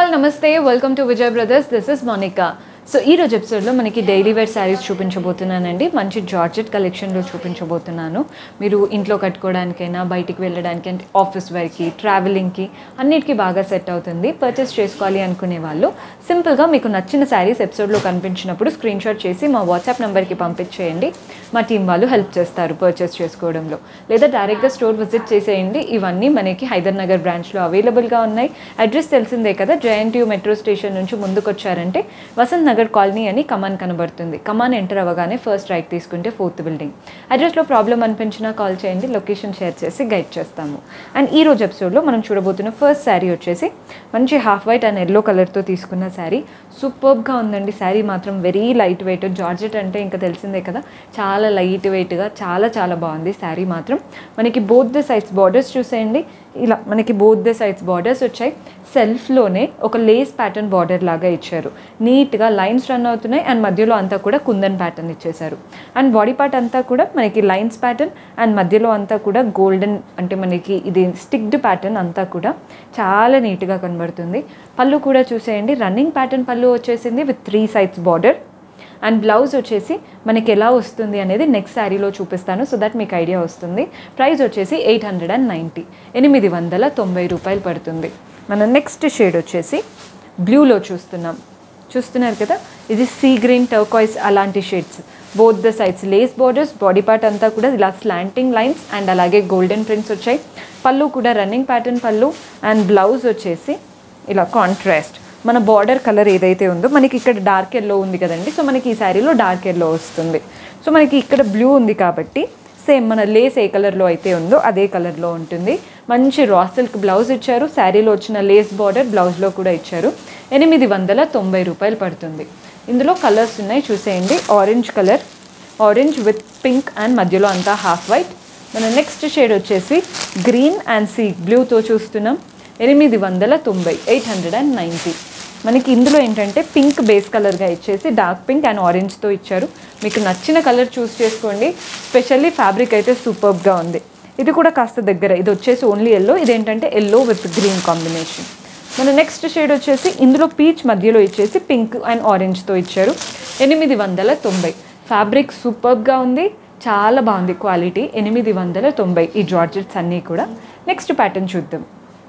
all నమస్తే welcome to Vijay brothers this is Monica so ఈ రోజు ఎపిసోడ్లో మనకి డైలీ వేర్ శారీస్ చూపించబోతున్నానండి మంచి జార్జెట్ కలెక్షన్లో చూపించబోతున్నాను మీరు ఇంట్లో కట్టుకోవడానికైనా బయటికి వెళ్ళడానికి అంటే ఆఫీస్ వేర్కి ట్రావెలింగ్కి అన్నిటికీ బాగా సెట్ అవుతుంది పర్చేస్ చేసుకోవాలి అనుకునే వాళ్ళు సింపుల్గా మీకు నచ్చిన శారీస్ ఎపిసోడ్లో కనిపించినప్పుడు స్క్రీన్ షాట్ చేసి మా వాట్సాప్ నెంబర్కి పంపించేయండి మా టీం వాళ్ళు హెల్ప్ చేస్తారు పర్చేస్ చేసుకోవడంలో లేదా డైరెక్ట్గా స్టోర్ విజిట్ చేసేయండి ఇవన్నీ మనకి హైదర్ నగర్ బ్రాంచ్లో అవైలబుల్గా ఉన్నాయి అడ్రస్ తెలిసిందే కదా జేఎన్టీయూ మెట్రో స్టేషన్ నుంచి ముందుకు వచ్చారంటే వసంత్ నగర్ కాలనీ అని కమాన్ కనబడుతుంది కమాన్ ఎంటర్ అవ్వగానే ఫస్ట్ రైట్ తీసుకుంటే ఫోర్త్ బిల్డింగ్ అడ్రస్లో ప్రాబ్లం అనిపించినా కాల్ చేయండి లొకేషన్ షేర్ చేసి గైడ్ చేస్తాము అండ్ ఈ రోజు ఎపిసోడ్లో మనం చూడబోతున్న ఫస్ట్ శారీ వచ్చేసి మంచి హాఫ్ వైట్ అండ్ ఎల్లో కలర్తో తీసుకున్న శారీ సూపర్గా ఉందండి శారీ మాత్రం వెరీ లైట్ వెయిట్ జార్జెట్ అంటే ఇంకా తెలిసిందే కదా చాలా లైట్ వెయిట్గా చాలా చాలా బాగుంది శారీ మాత్రం మనకి బోత్ ద సైడ్స్ బార్డర్స్ చూసేయండి ఇలా మనకి బోత్ ద సైడ్స్ బార్డర్స్ వచ్చాయి సెల్ఫ్లోనే ఒక లేస్ ప్యాటర్న్ బార్డర్ లాగా ఇచ్చారు నీట్గా లైన్స్ రన్ అవుతున్నాయి అండ్ మధ్యలో అంతా కూడా కుందన్ ప్యాటర్న్ ఇచ్చేశారు అండ్ బాడీ పార్ట్ అంతా కూడా మనకి లైన్స్ ప్యాటర్న్ అండ్ మధ్యలో అంతా కూడా గోల్డెన్ అంటే మనకి ఇది స్టిక్డ్ ప్యాటర్న్ అంతా కూడా చాలా నీట్గా కనబడుతుంది పళ్ళు కూడా చూసేయండి రన్నింగ్ ప్యాటర్న్ పళ్ళు వచ్చేసింది with three sides border and blouse వచ్చేసి మనకి ఎలా వస్తుంది అనేది నెక్స్ట్ శారీలో చూపిస్తాను సో దట్ మీకు ఐడియా వస్తుంది ప్రైస్ వచ్చేసి ఎయిట్ హండ్రెడ్ అండ్ నైంటీ ఎనిమిది వందల తొంభై రూపాయలు పడుతుంది మన నెక్స్ట్ షేడ్ వచ్చేసి బ్లూలో చూస్తున్నాం చూస్తున్నారు కదా ఇది సీ గ్రీన్ టర్కాయిస్ అలాంటి shades both the sides lace borders body part అంతా కూడా ఇలా స్లాంటింగ్ లైన్స్ అండ్ అలాగే గోల్డెన్ ప్రింట్స్ వచ్చాయి పళ్ళు కూడా రన్నింగ్ ప్యాటర్న్ పళ్ళు అండ్ బ్లౌజ్ వచ్చేసి ఇలా కాంట్రాస్ట్ మన బార్డర్ కలర్ ఏదైతే ఉందో మనకి ఇక్కడ డార్క్ ఎల్లో ఉంది కదండి సో మనకి ఈ శారీలో డార్క్ ఎల్లో వస్తుంది సో మనకి ఇక్కడ బ్లూ ఉంది కాబట్టి సేమ్ మన లేస్ ఏ కలర్లో అయితే ఉందో అదే కలర్లో ఉంటుంది మంచి రా సిల్క్ బ్లౌజ్ ఇచ్చారు శారీలో వచ్చిన లేస్ బార్డర్ బ్లౌజ్లో కూడా ఇచ్చారు ఎనిమిది వందల తొంభై రూపాయలు పడుతుంది ఇందులో కలర్స్ ఉన్నాయి చూసేయండి orange colour orange with pink and మధ్యలో అంతా హాఫ్ వైట్ మన నెక్స్ట్ షేడ్ వచ్చేసి గ్రీన్ అండ్ సీ బ్లూతో చూస్తున్నాం ఎనిమిది వందల తొంభై ఎయిట్ హండ్రెడ్ అండ్ నైంటీ మనకి ఇందులో ఏంటంటే పింక్ బేస్ కలర్గా ఇచ్చేసి డార్క్ పింక్ అండ్ ఆరెంజ్తో ఇచ్చారు మీకు నచ్చిన కలర్ చూస్ చేసుకోండి స్పెషల్లీ ఫ్యాబ్రిక్ అయితే సూపర్గా ఉంది ఇది కూడా కాస్త దగ్గర ఇది వచ్చేసి ఓన్లీ ఎల్లో ఇదేంటంటే ఎల్లో విత్ గ్రీన్ కాంబినేషన్ మన నెక్స్ట్ షేడ్ వచ్చేసి ఇందులో పీచ్ మధ్యలో ఇచ్చేసి పింక్ అండ్ ఆరెంజ్తో ఇచ్చారు ఎనిమిది వందల తొంభై ఫ్యాబ్రిక్ సూపర్గా ఉంది చాలా బాగుంది క్వాలిటీ ఎనిమిది వందల తొంభై ఈ జార్జెట్స్ అన్నీ కూడా నెక్స్ట్ ప్యాటర్న్ చూద్దాం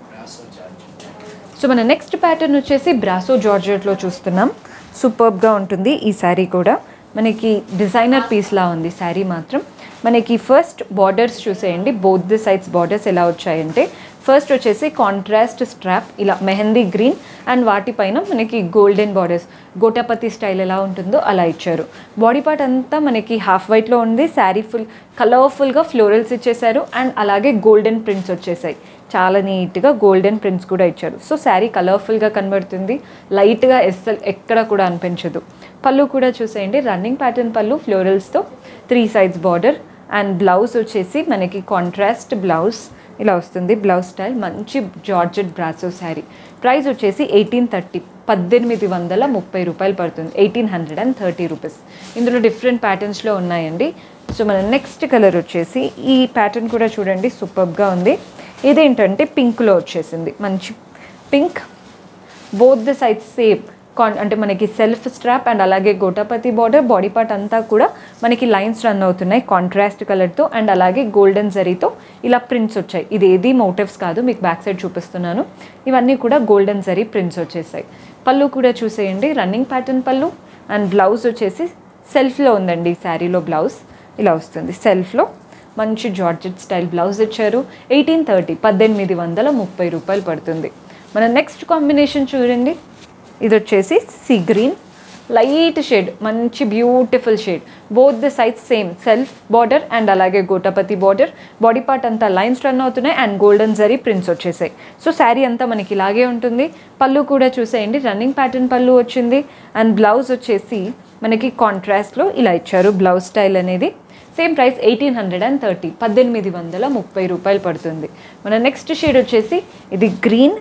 సో మన నెక్స్ట్ ప్యాటర్న్ వచ్చేసి బ్రాసో జార్జెట్లో చూస్తున్నాం సూపర్బ్గా ఉంటుంది ఈ శారీ కూడా మనకి డిజైనర్ పీస్లా ఉంది శారీ మాత్రం మనకి ఫస్ట్ బార్డర్స్ చూసేయండి బోత్ ది సైడ్స్ బార్డర్స్ ఎలా వచ్చాయంటే ఫస్ట్ వచ్చేసి కాంట్రాస్ట్ స్ట్రాప్ ఇలా మెహందీ గ్రీన్ అండ్ వాటిపైన మనకి గోల్డెన్ బార్డర్స్ గోటాపతి స్టైల్ ఎలా ఉంటుందో అలా ఇచ్చారు బాడీ పార్ట్ అంతా మనకి హాఫ్ వైట్లో ఉంది శారీ ఫుల్ కలర్ఫుల్గా ఫ్లోరల్స్ ఇచ్చేసారు అండ్ అలాగే గోల్డెన్ ప్రింట్స్ వచ్చేసాయి చాలా నీట్గా గోల్డెన్ ప్రింట్స్ కూడా ఇచ్చారు సో శారీ కలర్ఫుల్గా కనబడుతుంది లైట్గా ఎస్ఎల్ ఎక్కడ కూడా అనిపించదు పళ్ళు కూడా చూసేయండి రన్నింగ్ ప్యాటర్న్ పళ్ళు ఫ్లోరల్స్తో three sides border and blouse వచ్చేసి మనకి కాంట్రాస్ట్ బ్లౌజ్ ఇలా వస్తుంది బ్లౌజ్ స్టైల్ మంచి జార్జెట్ బ్రాసో శారీ ప్రైస్ వచ్చేసి ఎయిటీన్ థర్టీ పద్దెనిమిది వందల ముప్పై రూపాయలు పడుతుంది eighteen hundred and thirty rupees ఇందులో డిఫరెంట్ ప్యాటర్న్స్లో ఉన్నాయండి సో మన నెక్స్ట్ కలర్ వచ్చేసి ఈ ప్యాటర్న్ కూడా చూడండి సూపర్గా ఉంది ఇదేంటంటే పింక్లో వచ్చేసింది మంచి pink both the sides same కాన్ అంటే మనకి సెల్ఫ్ స్ట్రాప్ అండ్ అలాగే గోటాపతి బార్డర్ బాడీ పార్ట్ అంతా కూడా మనకి లైన్స్ రన్ అవుతున్నాయి కాంట్రాస్ట్ కలర్తో అండ్ అలాగే గోల్డెన్ జరీతో ఇలా ప్రింట్స్ వచ్చాయి ఇది ఏది మోటివ్స్ కాదు మీకు బ్యాక్ సైడ్ చూపిస్తున్నాను ఇవన్నీ కూడా గోల్డెన్ జరీ ప్రింట్స్ వచ్చేసాయి పళ్ళు కూడా చూసేయండి రన్నింగ్ ప్యాటర్న్ పళ్ళు అండ్ బ్లౌజ్ వచ్చేసి సెల్ఫ్లో ఉందండి శారీలో బ్లౌజ్ ఇలా వస్తుంది సెల్ఫ్లో మంచి జార్జెట్ స్టైల్ బ్లౌజ్ ఇచ్చారు ఎయిటీన్ థర్టీ పద్దెనిమిది వందల ముప్పై రూపాయలు పడుతుంది మన నెక్స్ట్ కాంబినేషన్ చూడండి ఇది వచ్చేసి సీ గ్రీన్ లైట్ షేడ్ మంచి beautiful shade both the size same self border and అలాగే గోటాపతి బార్డర్ బాడీ పార్ట్ అంతా లైన్స్ రన్ అవుతున్నాయి అండ్ గోల్డెన్ జరీ ప్రింట్స్ వచ్చేసాయి సో శారీ అంతా మనకి ఇలాగే ఉంటుంది పళ్ళు కూడా చూసేయండి రన్నింగ్ ప్యాటర్న్ పళ్ళు వచ్చింది అండ్ బ్లౌజ్ వచ్చేసి మనకి కాంట్రాస్ట్లో ఇలా ఇచ్చారు బ్లౌజ్ స్టైల్ అనేది same price eighteen hundred and thirty పద్దెనిమిది వందల ముప్పై రూపాయలు పడుతుంది మన నెక్స్ట్ షేడ్ వచ్చేసి ఇది గ్రీన్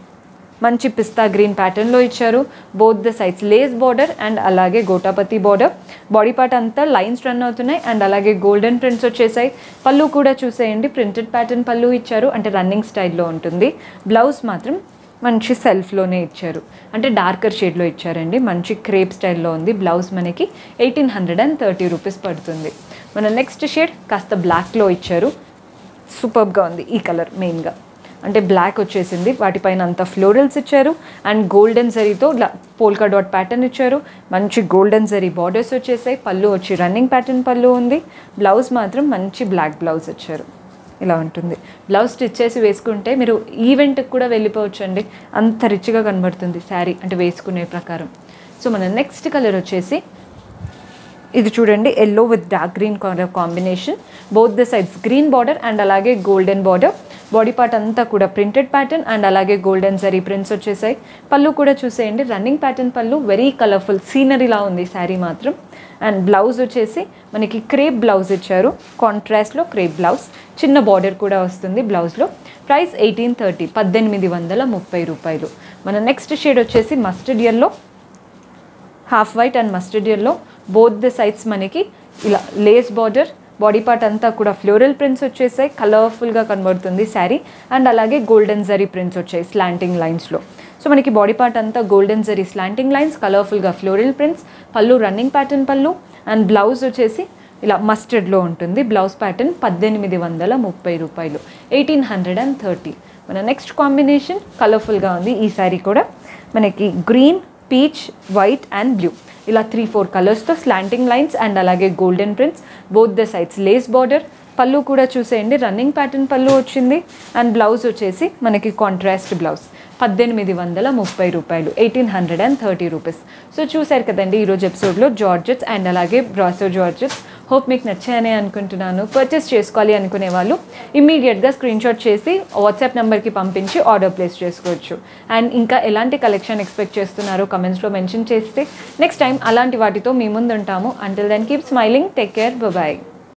మంచి పిస్తా గ్రీన్ ప్యాటర్న్లో ఇచ్చారు both the sides lace border and అలాగే గోటాపతి బార్డర్ బాడీ పార్ట్ అంతా లైన్స్ రన్ అవుతున్నాయి అండ్ అలాగే గోల్డెన్ ప్రింట్స్ వచ్చేసాయి పళ్ళు కూడా చూసేయండి ప్రింటెడ్ ప్యాటర్న్ పళ్ళు ఇచ్చారు అంటే రన్నింగ్ స్టైల్లో ఉంటుంది బ్లౌజ్ మాత్రం మంచి సెల్ఫ్లోనే ఇచ్చారు అంటే డార్కర్ షేడ్లో ఇచ్చారండి మంచి క్రేప్ స్టైల్లో ఉంది బ్లౌజ్ మనకి eighteen hundred and thirty rupees పడుతుంది మన నెక్స్ట్ షేడ్ కాస్త బ్లాక్లో ఇచ్చారు సూపర్గా ఉంది ఈ కలర్ మెయిన్గా అంటే బ్లాక్ వచ్చేసింది వాటిపైన అంత ఫ్లోరల్స్ ఇచ్చారు అండ్ గోల్డెన్ జరీతో ఇలా పోల్కా డాట్ ప్యాటర్న్ ఇచ్చారు మంచి గోల్డెన్ జరీ బార్డర్స్ వచ్చేసాయి పళ్ళు వచ్చి రన్నింగ్ ప్యాటర్న్ పళ్ళు ఉంది బ్లౌజ్ మాత్రం మంచి బ్లాక్ బ్లౌజ్ ఇచ్చారు ఇలా ఉంటుంది బ్లౌజ్ స్టిచ్ చేసి వేసుకుంటే మీరు ఈవెంట్కి కూడా వెళ్ళిపోవచ్చండి అంత రిచ్గా కనబడుతుంది శారీ అంటే వేసుకునే ప్రకారం సో మన నెక్స్ట్ కలర్ వచ్చేసి ఇది చూడండి yellow with dark green colour combination both the sides green border and అలాగే గోల్డెన్ బార్డర్ బాడీ పార్ట్ అంతా కూడా ప్రింటెడ్ ప్యాటర్న్ అండ్ అలాగే గోల్డెన్ జరీ ప్రింట్స్ వచ్చేసాయి పళ్ళు కూడా చూసేయండి రన్నింగ్ ప్యాటర్న్ పళ్ళు వెరీ కలర్ఫుల్ సీనరీలా ఉంది శారీ మాత్రం అండ్ బ్లౌజ్ వచ్చేసి మనకి క్రేప్ బ్లౌజ్ ఇచ్చారు కాంట్రాస్ట్లో క్రేప్ బ్లౌజ్ చిన్న బార్డర్ కూడా వస్తుంది బ్లౌజ్లో ప్రైస్ ఎయిటీన్ థర్టీ పద్దెనిమిది వందల ముప్పై రూపాయలు మన నెక్స్ట్ షేడ్ వచ్చేసి mustard yellow half white and mustard yellow both the sides మనకి ఇలా లేస్ బార్డర్ బాడీ పార్ట్ అంతా కూడా ఫ్లోరల్ ప్రింట్స్ వచ్చేసాయి కలర్ఫుల్గా కనబడుతుంది శారీ అండ్ అలాగే గోల్డెన్ జరీ ప్రింట్స్ వచ్చాయి స్లాంటింగ్ లైన్స్లో సో మనకి బాడీ పార్ట్ అంతా గోల్డెన్ జరీ స్లాంటింగ్ లైన్స్ కలర్ఫుల్గా ఫ్లోరల్ ప్రింట్స్ పళ్ళు రన్నింగ్ ప్యాటర్న్ పళ్ళు అండ్ బ్లౌజ్ వచ్చేసి ఇలా మస్టర్డ్లో ఉంటుంది బ్లౌజ్ ప్యాటర్న్ పద్దెనిమిది వందల ముప్పై రూపాయలు ఎయిటీన్ హండ్రెడ్ అండ్ థర్టీ మన నెక్స్ట్ కాంబినేషన్ కలర్ఫుల్గా ఉంది ఈ శారీ కూడా మనకి green peach white and blue ఇలా త్రీ ఫోర్ కలర్స్తో స్లాంటింగ్ లైన్స్ అండ్ అలాగే golden prints both the sides lace border పళ్ళు కూడా చూసేయండి రన్నింగ్ ప్యాటర్న్ పళ్ళు వచ్చింది అండ్ బ్లౌజ్ వచ్చేసి మనకి కాంట్రాస్ట్ బ్లౌజ్ పద్దెనిమిది వందల ముప్పై రూపాయలు eighteen hundred and thirty rupees so చూశారు కదండి ఈరోజు ఎపిసోడ్లో జార్జెట్స్ అండ్ అలాగే బ్రాసో జార్జెట్స్ హోప్ మీకు నచ్చాయని అనుకుంటున్నాను పర్చేస్ చేసుకోవాలి అనుకునే వాళ్ళు ఇమీడియట్గా స్క్రీన్ షాట్ చేసి వాట్సాప్ నెంబర్కి పంపించి ఆర్డర్ ప్లేస్ చేసుకోవచ్చు అండ్ ఇంకా ఎలాంటి కలెక్షన్ ఎక్స్పెక్ట్ చేస్తున్నారో కమెంట్స్లో మెన్షన్ చేస్తే నెక్స్ట్ టైం అలాంటి వాటితో మీ ముందు ఉంటాము until then keep smiling take care bye